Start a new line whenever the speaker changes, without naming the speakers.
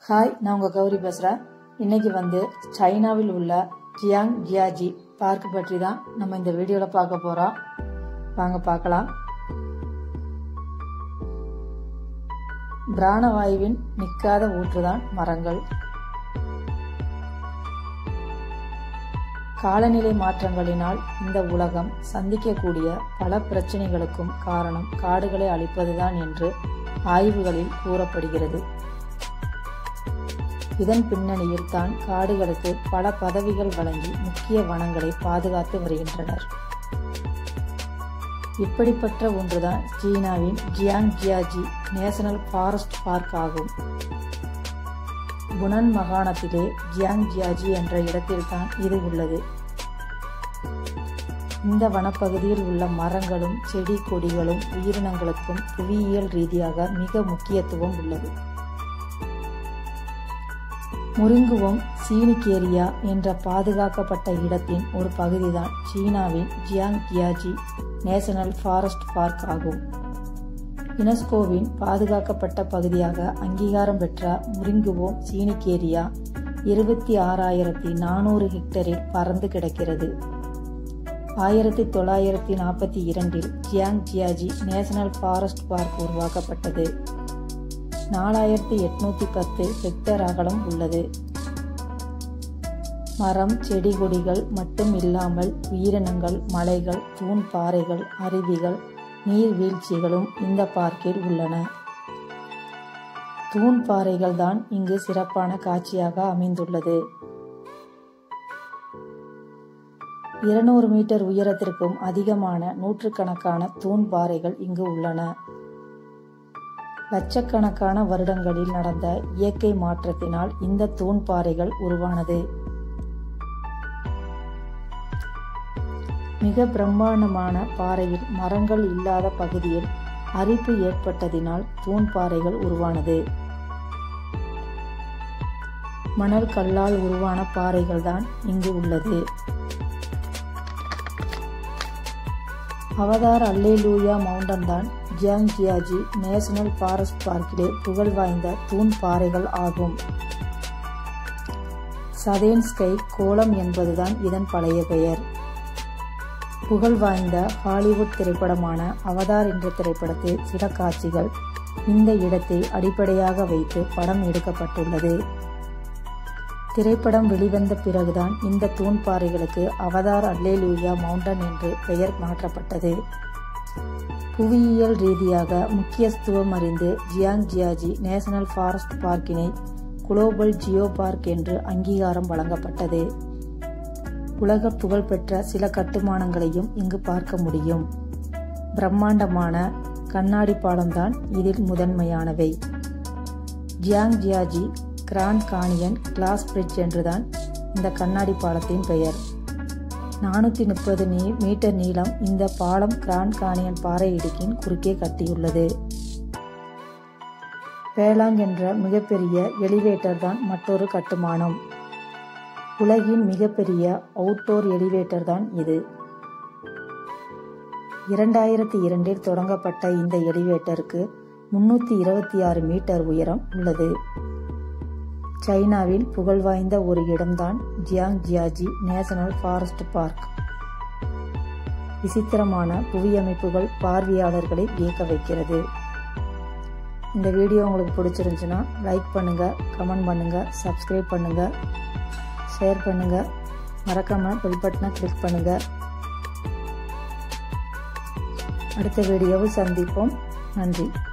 hi நான் உங்கள் கௌரி பேசுகிறேன் இன்னைக்கு வந்து சைனாவில் உள்ள ஜியாங் ஜியாஜி பார்க் பற்றி தான் நம்ம இந்த வீடியோவில் பார்க்க போகிறோம் வாங்க பார்க்கலாம் பிராணவாயுவின் நிற்காத ஊற்றுதான் மரங்கள் காலநிலை மாற்றங்களினால் இந்த உலகம் சந்திக்கக்கூடிய பல பிரச்சனைகளுக்கும் காரணம் காடுகளை அழிப்பதுதான் என்று ஆய்வுகளில் கூறப்படுகிறது இதன் பின்னணியில் தான் காடுகளுக்கு பல பதவிகள் வழங்கி முக்கிய வனங்களை பாதுகாத்து வருகின்றனர் இப்படிப்பட்ட ஒன்றுதான் சீனாவின் Zhangjiajie national forest park ஆகும் புனன் மாகாணத்திலே ஜியாங் ஜியாஜி என்ற இடத்தில்தான் இது உள்ளது இந்த வனப்பகுதியில் உள்ள மரங்களும் செடி கொடிகளும் உயிரினங்களுக்கும் புவியியல் ரீதியாக மிக முக்கியத்துவம் உள்ளது முருங்குவம் சீனிகேரியா என்ற பாதுகாக்கப்பட்ட இடத்தின் ஒரு பகுதிதான் சீனாவின் Zhangjiajie national forest park ஆகும் யுனெஸ்கோவின் பாதுகாக்கப்பட்ட பகுதியாக அங்கீகாரம் பெற்ற முரிங்குவோம் சீனிகேரியா இருபத்தி ஆறாயிரத்தி நானூறு ஹெக்டரில் பறந்து கிடக்கிறது ஆயிரத்தி தொள்ளாயிரத்தி நாற்பத்தி இரண்டில் Zhangjiajie national forest park உருவாக்கப்பட்டது நாலாயிரத்தி எட்நூத்தி பத்து ஹெக்டர் அகலம் உள்ளது மரம் செடி கொடிகள் மட்டும் இல்லாமல் உயிரினங்கள் மலைகள் தூண் பாறைகள் அருவிகள் நீர்வீழ்ச்சிகளும் இந்த பார்க்கில் உள்ளன தூண் பாறைகள் தான் இங்கு சிறப்பான காட்சியாக அமைந்துள்ளது இருநூறு மீட்டர் உயரத்திற்கும் அதிகமான நூற்றுக்கணக்கான தூண் பாறைகள் இங்கு உள்ளன லட்சக்கணக்கான வருடங்களில் நடந்த இயற்கை மாற்றத்தினால் இந்த தூண் பாறைகள் உருவானது மிக பிரம்மாண்டமான பாறையில் மரங்கள் இல்லாத பகுதியில் அரிப்பு ஏற்பட்டதினால் தூண் பாறைகள் உருவானது மணல் கல்லால் உருவான பாறைகள் தான் இங்கு உள்ளது அவதார் அல்லேலூயா மவுண்டன் தான் ஜியாங் ஜியாஜி நேஷனல் ஃபாரஸ்ட் பார்க்கிலே புகழ் வாய்ந்த தூண் பாறைகள் ஆகும் சதேன் ஸ்கை கோலம் என்பதுதான் இதன் பழைய பெயர் புகழ் வாய்ந்த ஹாலிவுட் திரைப்படமான அவதார் என்ற திரைப்படத்தில் சில காட்சிகள் இந்த இடத்தை அடிப்படையாக வைத்து படம் எடுக்கப்பட்டுள்ளது திரைப்படம் வெளிவந்த பிறகுதான் இந்த தூண்பாறைகளுக்கு அவதார் அல்லேலூயா மவுண்டன் என்று பெயர் மாற்றப்பட்டது புவியியல் ரீதியாக முக்கியத்துவம் அறிந்து ஜியாங் ஜியாஜி நேஷனல் ஃபாரஸ்ட் பார்க்கினை குளோபல் ஜியோ பார்க் என்று அங்கீகாரம் வழங்கப்பட்டது உலக புகழ்பெற்ற சில கட்டுமானங்களையும் இங்கு பார்க்க முடியும் பிரம்மாண்டமான கண்ணாடி பாலம்தான் இதில் முதன்மையானவை Zhangjiajie Grand Canyon glass bridge என்றுதான் இந்த கண்ணாடி பாலத்தின் பெயர் நானூற்றி முப்பது நீ மீட்டர் நீளம் இந்த பாலம் கிராண்ட் கானியன் பாறை இடுக்கின் குறுக்கே கட்டியுள்ளது பேலாங் என்ற மிகப்பெரிய எலிவேட்டர் தான் மற்றொரு கட்டுமானம் உலகின் மிகப்பெரிய அவுட்டோர் எலிவேட்டர் தான் இது இரண்டாயிரத்தி இரண்டில் தொடங்கப்பட்ட இந்த எலிவேட்டருக்கு முன்னூத்தி இருபத்தி ஆறு மீட்டர் உயரம் உள்ளது சைனாவில் புகழ்வாய்ந்த ஒரு இடம்தான் Zhangjiajie national forest park விசித்திரமான புவியமைப்புகள் பார்வையாளர்களை வியக்க வைக்கிறது இந்த வீடியோ உங்களுக்கு பிடிச்சிருந்துச்சுன்னா லைக் பண்ணுங்க கமெண்ட் பண்ணுங்க சப்ஸ்கிரைப் பண்ணுங்க ஷேர் பண்ணுங்க மறக்காம பெல் பட்டனை கிளிக் பண்ணுங்க அடுத்த வீடியோவில் சந்திப்போம் நன்றி